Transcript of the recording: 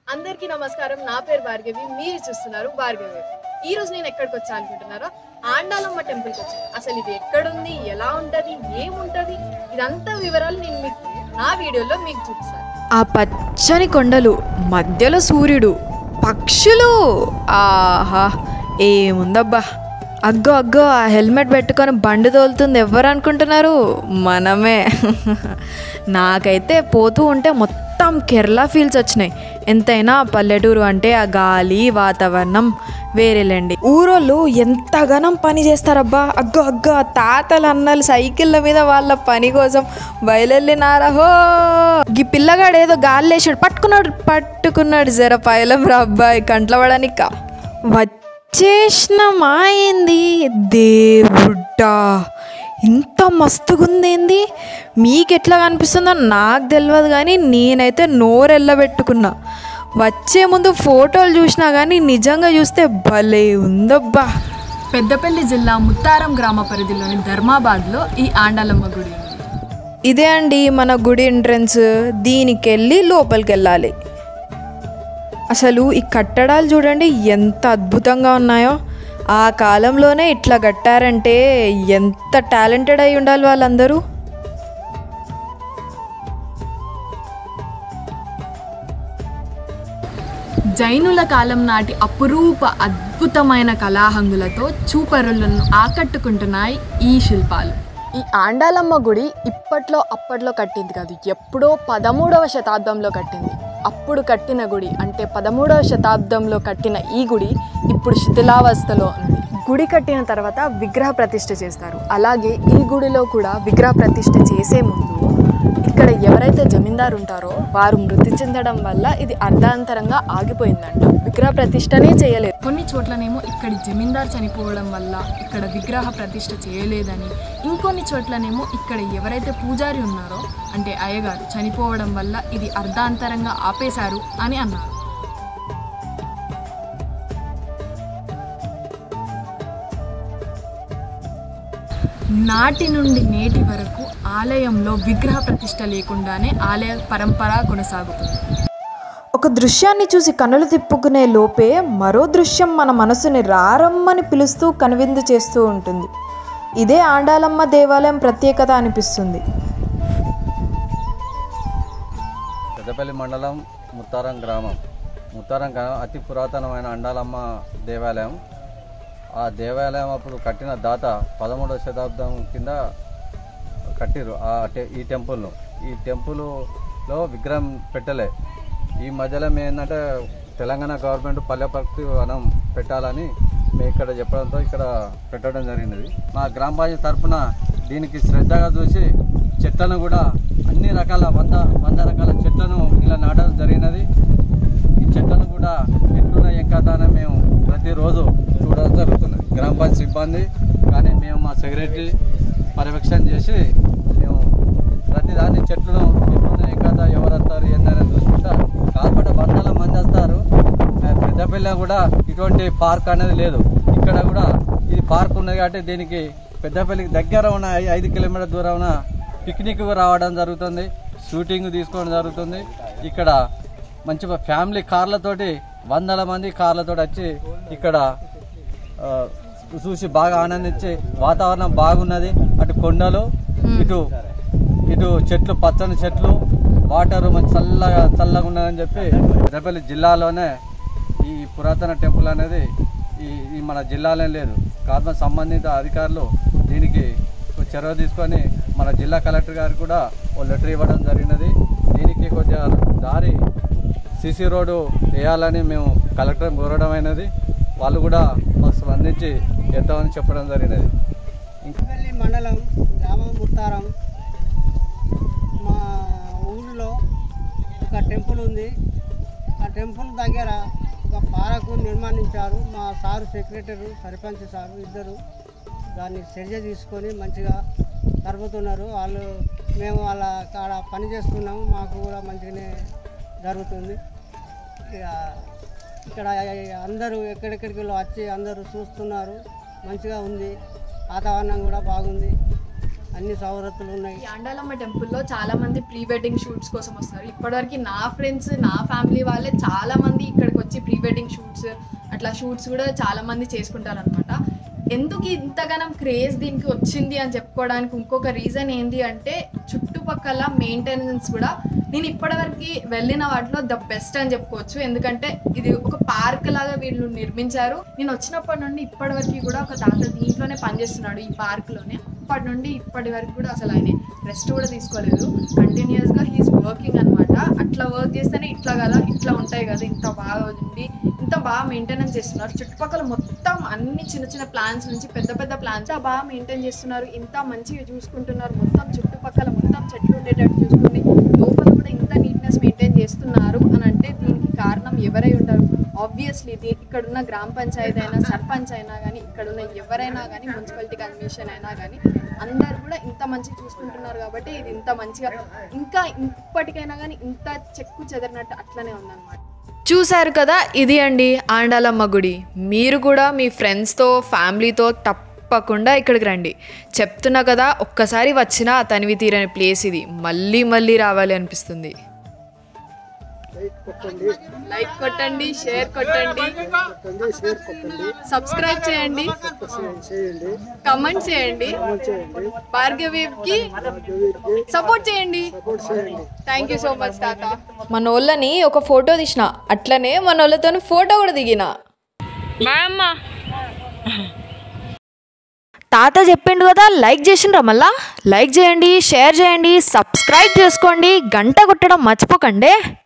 అందరికీ నమస్కారం నా పేరు భార్గవి మీరు చూస్తున్నారు భార్గవి ఈ రోజు నేను ఎక్కడికి వచ్చా అనుకుంటున్నారో ఆండాలమ్మ టెంపుల్కి వచ్చాను అసలు ఇది ఎక్కడుంది ఎలా ఉంటది ఏముంటది ఇదంతా వివరాలు నేను మీకు నా వీడియోలో మీకు చూపిస్తాను ఆ పచ్చని కొండలు మధ్యలో సూర్యుడు పక్షులు ఆహా ఏముందబ్బా అగ్గో అగ్గో ఆ హెల్మెట్ పెట్టుకొని బండి తోలుతుంది ఎవరు అనుకుంటున్నారు మనమే నాకైతే పోతూ ఉంటే మొత్తం కేరళ ఫీల్స్ వచ్చినాయి ఎంతైనా పల్లెటూరు అంటే ఆ గాలి వాతావరణం వేరేలేండి ఊరోళ్ళు ఎంతగానం పని చేస్తారబ్బా అగ్గో అగ్గో ఆ తాతలు అన్నలు సైకిళ్ళ మీద వాళ్ళ పని కోసం బయలుదేరినారా హో ఈ పిల్లగాడు ఏదో గాలి లేచాడు పట్టుకున్నాడు పట్టుకున్నాడు జర పైలం రా అబ్బాయి కంట్ల పడనిక వచ్చేసినమా ఏంది దేవుడ్డా ఇంత మస్తుగుందేంది మీకు ఎట్లా కనిపిస్తుందో నాకు తెలియదు కానీ నేనైతే నోరెళ్ళబెట్టుకున్నా వచ్చే ముందు ఫోటోలు చూసినా కానీ నిజంగా చూస్తే భలే ఉందబ్బా పెద్దపల్లి జిల్లా ముత్తారం గ్రామ పరిధిలోని ధర్మాబాద్లో ఈ ఆండాలమ్మ గుడి ఉంది ఇదే అండి మన గుడి ఎంట్రన్స్ దీనికి వెళ్ళి లోపలికి వెళ్ళాలి అసలు ఈ కట్టడాలు చూడండి ఎంత అద్భుతంగా ఉన్నాయో ఆ కాలంలోనే ఇట్లా కట్టారంటే ఎంత టాలెంటెడ్ అయి ఉండాలి వాళ్ళందరూ జైనుల కాలం నాటి అపురూప అద్భుతమైన కళాహంగులతో చూపరులను ఆకట్టుకుంటున్నాయి ఈ శిల్పాలు ఈ ఆండాలమ్మ గుడి ఇప్పట్లో అప్పట్లో కట్టింది కాదు ఎప్పుడో పదమూడవ శతాబ్దంలో కట్టింది అప్పుడు కట్టిన గుడి అంటే పదమూడవ శతాబ్దంలో కట్టిన ఈ గుడి ఇప్పుడు శిథిలావస్థలో ఉంది గుడి కట్టిన తర్వాత విగ్రహ ప్రతిష్ఠ చేస్తారు అలాగే ఈ గుడిలో కూడా విగ్రహ ప్రతిష్ఠ చేసే ముందు ఇక్కడ ఎవరైతే జమీందారు ఉంటారో వారు మృతి చెందడం వల్ల ఇది అర్ధాంతరంగా ఆగిపోయిందంట విగ్రహ ప్రతిష్టనే చేయలేదు కొన్ని చోట్లనేమో ఇక్కడి జమీందారు చనిపోవడం వల్ల ఇక్కడ విగ్రహ ప్రతిష్ఠ చేయలేదని ఇంకొన్ని చోట్లనేమో ఇక్కడ ఎవరైతే పూజారి ఉన్నారో అంటే అయ్యగారు చనిపోవడం వల్ల ఇది అర్ధాంతరంగా ఆపేశారు అని అన్నారు నాటి నుండి నేటి వరకు ఆలయంలో విగ్రహ ప్రతిష్ఠ లేకుండానే ఆలయ పరంపర కొనసాగుతుంది ఒక దృశ్యాన్ని చూసి కనులు తిప్పుకునే లోపే మరో దృశ్యం మన మనసుని రారమ్మని పిలుస్తూ కనువిందు చేస్తూ ఉంటుంది ఇదే ఆండాలమ్మ దేవాలయం ప్రత్యేకత అనిపిస్తుంది పెద్దపల్లి మండలం ముత్తారం గ్రామం ముత్తారం గ్రామం అతి పురాతనమైన అండాలమ్మ దేవాలయం ఆ దేవాలయం అప్పుడు కట్టిన దాత పదమూడవ శతాబ్దం కింద కట్టిరు ఆ టె ఈ టెంపుల్ను ఈ టెంపుల్లో విగ్రహం పెట్టలే ఈ మధ్యలో మేము ఏంటంటే తెలంగాణ గవర్నమెంట్ పల్లె ప్రకృతి వనం పెట్టాలని మేము ఇక్కడ చెప్పడంతో ఇక్కడ పెట్టడం జరిగినది మా గ్రామ పంచాయతీ తరఫున దీనికి శ్రద్ధగా చూసి చెట్లను కూడా అన్ని రకాల వంద వంద రకాల చెట్లను ఇలా నాటడం జరిగినది ఈ చెట్లను కూడా ఎట్లున్న ఎంకాతాన మేము ప్రతిరోజు చూడడం జరుగుతున్నది గ్రామ పంచాయతీ సిబ్బంది కానీ మేము మా సెక్రటరీ పర్యవేక్షణ చేసి మేము ప్రతిదాన్ని చెట్లను ఎట్లున్న ఎంకాత ఎవరు వస్తారు ఏందని చూసుకుంటా కాకపోతే వందల మంది వస్తారు ఆ పెద్దపల్లి కూడా ఇటువంటి పార్క్ అనేది లేదు ఇక్కడ కూడా ఇది పార్క్ ఉన్నది కాబట్టి దీనికి పెద్దపల్లికి దగ్గర ఉన్న ఐ- ఐదు కిలోమీటర్ దూరం ఉన్న పిక్నిక్ రావడం జరుగుతుంది షూటింగ్ తీసుకోవడం జరుగుతుంది ఇక్కడ మంచి ఫ్యామిలీ కార్లతోటి వందల మంది కార్లతోటి వచ్చి ఇక్కడ ఆ, చూసి బాగా ఆనందించి వాతావరణం బాగున్నది అటు కొండలు ఇటు ఇటు చెట్లు పచ్చని చెట్లు వాటర్ మంచి చల్లగా చల్లగా ఉన్నదని చెప్పి పెద్దపల్లి జిల్లాలోనే ఈ పురాతన టెంపుల్ అనేది ఈ ఈ మన జిల్లాలో లేదు కారణం సంబంధిత అధికారులు దీనికి ఒక చొరవ తీసుకొని మన జిల్లా కలెక్టర్ గారు కూడా ఓ లెటర్ ఇవ్వడం జరిగినది దీనికి కొద్దిగా దారి సీసీ రోడ్డు వేయాలని మేము కలెక్టర్ కోరడం అయినది వాళ్ళు కూడా మాకు స్పందించి ఎత్తామని చెప్పడం జరిగినది ఇంకా పెద్దపల్లి మండలం గ్రామం ముత్తారం మా ఊరిలో ఒక టెంపుల్ ఉంది ఆ టెంపుల్ దగ్గర ఒక పారకు నిర్మాణించారు మా సారు సెక్రటరీ సర్పంచ్ సారు ఇద్దరు దాన్ని చర్య తీసుకొని మంచిగా జరుపుతున్నారు వాళ్ళు మేము వాళ్ళ కాడ పని చేస్తున్నాము మాకు కూడా మంచిగానే జరుగుతుంది ఇక ఇక్కడ అందరూ ఎక్కడెక్కడికి వచ్చి అందరూ చూస్తున్నారు మంచిగా ఉంది వాతావరణం కూడా బాగుంది అన్ని సౌలతులు ఉన్నాయి ఈ ఆండాలమ్మ టెంపుల్లో చాలా మంది ప్రీ వెడ్డింగ్ షూట్స్ కోసం వస్తారు ఇప్పటివరకు నా ఫ్రెండ్స్ నా ఫ్యామిలీ వాళ్ళే చాలా మంది ఇక్కడికి వచ్చి ప్రీ వెడ్డింగ్ షూట్స్ అట్లా షూట్స్ కూడా చాలా మంది చేసుకుంటారు అనమాట ఎందుకు ఇంతగానం క్రేజ్ దీనికి వచ్చింది అని చెప్పుకోవడానికి ఇంకొక రీజన్ ఏంటి అంటే చుట్టుపక్కల మెయింటెనెన్స్ కూడా నేను ఇప్పటివరకు వెళ్ళిన వాటిలో ద బెస్ట్ అని చెప్పుకోవచ్చు ఎందుకంటే ఇది ఒక పార్క్ లాగా వీళ్ళు నిర్మించారు నేను వచ్చినప్పటి నుండి ఇప్పటి వరకు కూడా ఒక తాత దీంట్లోనే పనిచేస్తున్నాడు ఈ పార్క్లోనే అప్పటి నుండి ఇప్పటి వరకు కూడా అసలు ఆయన రెస్ట్ కూడా తీసుకోలేదు కంటిన్యూస్గా హీస్ వర్కింగ్ అనమాట అట్లా వర్క్ చేస్తేనే ఇట్లా కదా ఇట్లా ఉంటాయి కదా ఇంత బాగా ఉండి ఇంత బాగా మెయింటెనెన్స్ చేస్తున్నారు చుట్టుపక్కల మొత్తం అన్ని చిన్న చిన్న ప్లాన్స్ నుంచి పెద్ద పెద్ద ప్లాన్స్ బాగా మెయింటైన్ చేస్తున్నారు ఇంత మంచిగా చూసుకుంటున్నారు మొత్తం చుట్టుపక్కల మొత్తం చెట్లు ఉండేటట్టు చూసుకుని లోపల కూడా ఇంత నీట్నెస్ మెయింటైన్ చేస్తున్నారు అని అంటే దీనికి కారణం ఎవరై ఉంటారు ఆబ్వియస్లీ ఇక్కడ ఉన్న గ్రామ పంచాయతీ అయినా సర్పంచ్ అయినా కానీ ఇక్కడ ఉన్న ఎవరైనా కానీ మున్సిపాలిటీ కమిషన్ అయినా కానీ అందరు కూడా ఇంత మంచిగా చూసుకుంటున్నారు కాబట్టి ఇది ఇంత మంచిగా ఇంకా ఇప్పటికైనా కానీ ఇంత చెక్కు చెదరినట్టు అట్లనే ఉందన్నమాట చూశారు కదా ఇది అండి ఆండాలమ్మ గుడి మీరు కూడా మీ ఫ్రెండ్స్తో ఫ్యామిలీతో తప్పకుండా ఇక్కడికి రండి చెప్తున్నా కదా ఒక్కసారి వచ్చినా తనివి తీరని ప్లేస్ ఇది మళ్ళీ మళ్ళీ రావాలి అనిపిస్తుంది లైక్ కొట్టండి షేర్ కొట్టండి సబ్స్క్రైబ్ చేయండి కమెంట్ చేయండి భార్గవీకి సపోర్ట్ చేయండి థ్యాంక్ యూ సో మచ్ తాత మన వాళ్ళని ఒక ఫోటో తీసిన అట్లనే మన వాళ్ళతో ఫోటో కూడా దిగిన తాత చెప్పిండు కదా లైక్ చేసిండ్రా మళ్ళా లైక్ చేయండి షేర్ చేయండి సబ్స్క్రైబ్ చేసుకోండి గంట కొట్టడం మర్చిపోకండి